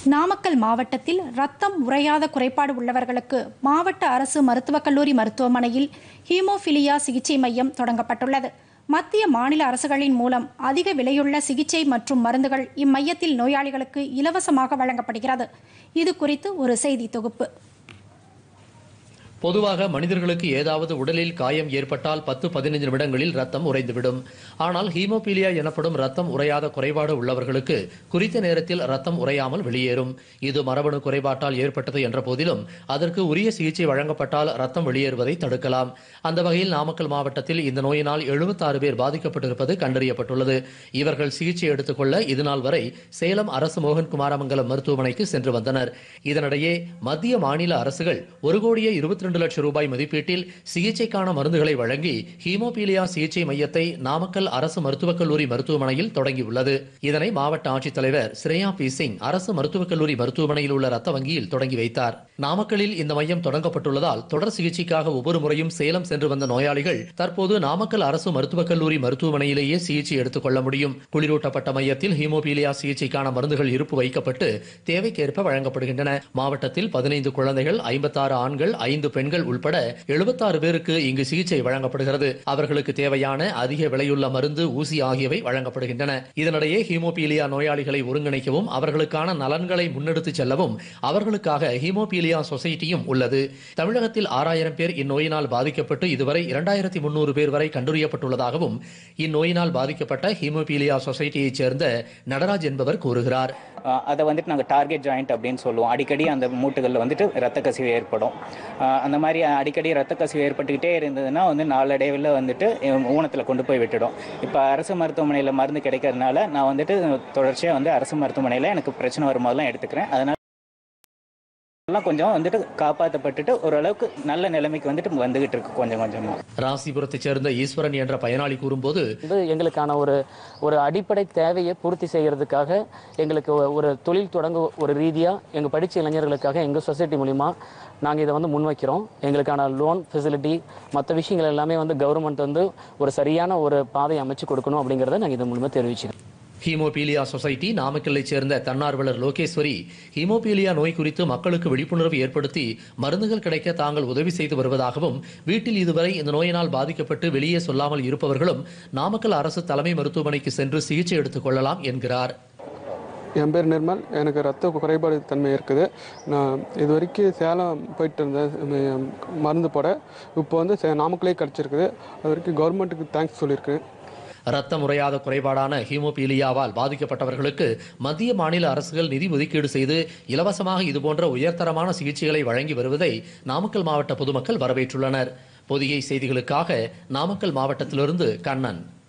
நாமக்கல் மாவட்டத்தில் ரத்தம் உறையாத குறைபாடு உள்ளவர்களுக்கு மாவட்ட அரசு மருத்துவக் கல்லூரி மருத்துவமனையில் ஹீமோஃபிலியா சிகிச்சை மையம் தொடங்கப்பட்டுள்ளது மத்திய மாநில அரசுகளின் மூலம் அதிக விலையுள்ள சிகிச்சை மற்றும் மருந்துகள் இம்மையத்தில் நோயாளிகளுக்கு இலவசமாக வழங்கப்படுகிறது இது குறித்து ஒரு செய்தி தொகுப்பு பொதுவாக மனிதர்களுக்கு ஏதாவது உடலில் காயம் ஏற்பட்டால் பத்து பதினைந்து நிமிடங்களில் ரத்தம் உறைந்துவிடும் ஆனால் ஹீமோபீலியா எனப்படும் ரத்தம் உறையாத குறைபாடு உள்ளவர்களுக்கு குறித்த நேரத்தில் ரத்தம் உறையாமல் வெளியேறும் இது மரபணு குறைபாட்டால் ஏற்பட்டது என்ற போதிலும் அதற்கு உரிய சிகிச்சை வழங்கப்பட்டால் ரத்தம் வெளியேறுவதை தடுக்கலாம் அந்த வகையில் நாமக்கல் மாவட்டத்தில் இந்த நோயினால் எழுபத்தாறு பேர் பாதிக்கப்பட்டிருப்பது கண்டறியப்பட்டுள்ளது இவர்கள் சிகிச்சை எடுத்துக்கொள்ள இதுநாள் வரை சேலம் அரசு மோகன் குமாரமங்கலம் மருத்துவமனைக்கு சென்று வந்தனர் இதனிடையே மத்திய மாநில அரசுகள் ஒரு கோடியே இருபத்தி ரெண்டு லட்சம் ரூபாய் மதிப்பீட்டில் சிகிச்சைக்கான மருந்துகளை வழங்கி ஹீமோபீலியா சிகிச்சை மையத்தை நாமக்கல் அரசு மருத்துவக் கல்லூரி மருத்துவமனையில் தொடங்கியுள்ளது இதனை மாவட்ட ஆட்சித்தலைவர் ஸ்ரேயா பி சிங் அரசு மருத்துவக் கல்லூரி மருத்துவமனையில் உள்ள ரத்த வங்கியில் தொடங்கி வைத்தார் நாமக்கல்லில் இந்த மையம் தொடங்கப்பட்டுள்ளதால் தொடர் சிகிச்சைக்காக ஒவ்வொரு முறையும் சேலம் சென்று வந்த நோயாளிகள் தற்போது நாமக்கல் அரசு மருத்துவக் கல்லூரி மருத்துவமனையிலேயே சிகிச்சை எடுத்துக் கொள்ள முடியும் குளிரூட்டப்பட்ட மையத்தில் ஹீமோபீலியா சிகிச்சைக்கான மருந்துகள் இருப்பு வைக்கப்பட்டு தேவைக்கேற்ப வழங்கப்படுகின்றன மாவட்டத்தில் பதினைந்து குழந்தைகள் ஐம்பத்தாறு ஆண்கள் ஐந்து பெண்கள் உள்பட எழுபத்தாறு பேருக்கு இங்கு சிகிச்சை வழங்கப்படுகிறது அவர்களுக்கு தேவையான அதிக விலையுள்ள மருந்து ஊசி ஆகியவை வழங்கப்படுகின்றன இதனிடையே ஹீமோபீலியா நோயாளிகளை ஒருங்கிணைக்கவும் அவர்களுக்கான நலன்களை முன்னெடுத்துச் செல்லவும் அவர்களுக்காக ஹீமோபீலியா சொசைட்டியும் உள்ளது தமிழகத்தில் ஆறாயிரம் பேர் இந்நோயினால் பாதிக்கப்பட்டு இதுவரை இரண்டாயிரத்தி முன்னூறு பேர் வரை கண்டறியப்பட்டுள்ளதாகவும் இந்நோயினால் பாதிக்கப்பட்ட ஹீமோபீலியா சொசைட்டியைச் சேர்ந்த நடராஜ் என்பவர் கூறுகிறார் அஹ் அதை வந்துட்டு நாங்கள் டார்கெட் ஜாயிண்ட் அப்படின்னு சொல்லுவோம் அடிக்கடி அந்த மூட்டுகளில் வந்துட்டு ரத்த கசிவு ஏற்படும் அஹ் அந்த மாதிரி அடிக்கடி ரத்த கசிவு ஏற்பட்டுக்கிட்டே இருந்ததுன்னா வந்து நாளடைவில் வந்துட்டு ஊனத்தில் கொண்டு போய் விட்டுடும் இப்போ அரசு மருத்துவமனையில் மருந்து கிடைக்கிறதுனால நான் வந்துட்டு தொடர்ச்சியாக வந்து அரசு மருத்துவமனையில் எனக்கு பிரச்சனை வரும்போதெல்லாம் எடுத்துக்கிறேன் அதனால எல்லாம் கொஞ்சம் வந்துட்டு காப்பாற்றப்பட்டுட்டு ஓரளவுக்கு நல்ல நிலைமைக்கு வந்துட்டு வந்துகிட்டு இருக்கு கொஞ்சம் கொஞ்சமாக ராசிபுரத்தைச் சேர்ந்த ஈஸ்வரன் என்ற பயனாளி கூறும்போது வந்து எங்களுக்கான ஒரு ஒரு அடிப்படை தேவையை பூர்த்தி செய்கிறதுக்காக எங்களுக்கு ஒ- ஒரு தொழில் தொடங்க ஒரு ரீதியாக எங்கள் படித்த இளைஞர்களுக்காக எங்கள் சொசைட்டி மூலிமா நாங்கள் இதை வந்து முன்வைக்கிறோம் எங்களுக்கான லோன் ஃபெசிலிட்டி மற்ற விஷயங்கள் எல்லாமே வந்து கவர்மெண்ட் வந்து ஒரு சரியான ஒரு பாதை அமைச்சு கொடுக்கணும் அப்படிங்கிறத நாங்கள் இதன் மூலிமா தெரிவிச்சுக்கிறோம் ஹீமோபீலியா சொசைட்டி நாமக்கல்லைச் சேர்ந்த தன்னார்வலர் லோகேஸ்வரி ஹீமோபீலியா நோய் குறித்து மக்களுக்கு விழிப்புணர்வு ஏற்படுத்தி மருந்துகள் கிடைக்க தாங்கள் உதவி செய்து வருவதாகவும் வீட்டில் இதுவரை இந்த நோயினால் பாதிக்கப்பட்டு வெளியே சொல்லாமல் இருப்பவர்களும் நாமக்கல் அரசு தலைமை மருத்துவமனைக்கு சென்று சிகிச்சை எடுத்துக் கொள்ளலாம் என்கிறார் என் பேர் நிர்மல் எனக்கு ரத்த குறைபாடு தன்மை இருக்குது நான் இது வரைக்கும் சேலம் போயிட்டு இருந்தேன் உம், மருந்து போட இப்போ வந்து சே- நாமக்கலே கிடச்சிருக்குது அது வரைக்கும் கவர்மெண்ட்டுக்கு தேங்க்ஸ் சொல்லியிருக்கேன் ரத்த முறையாத குறைபாடான ஹீமோபீலியாவால் பாதிக்கப்பட்டவர்களுக்கு மத்திய மாநில அரசுகள் நிதி ஒதுக்கீடு செய்து இலவசமாக இதுபோன்ற உயர்தரமான சிகிச்சைகளை வழங்கி வருவதை நாமக்கல் மாவட்ட பொதுமக்கள் வரவேற்றுள்ளனர் பொதிகை செய்திகளுக்காக நாமக்கல் மாவட்டத்திலிருந்து கண்ணன்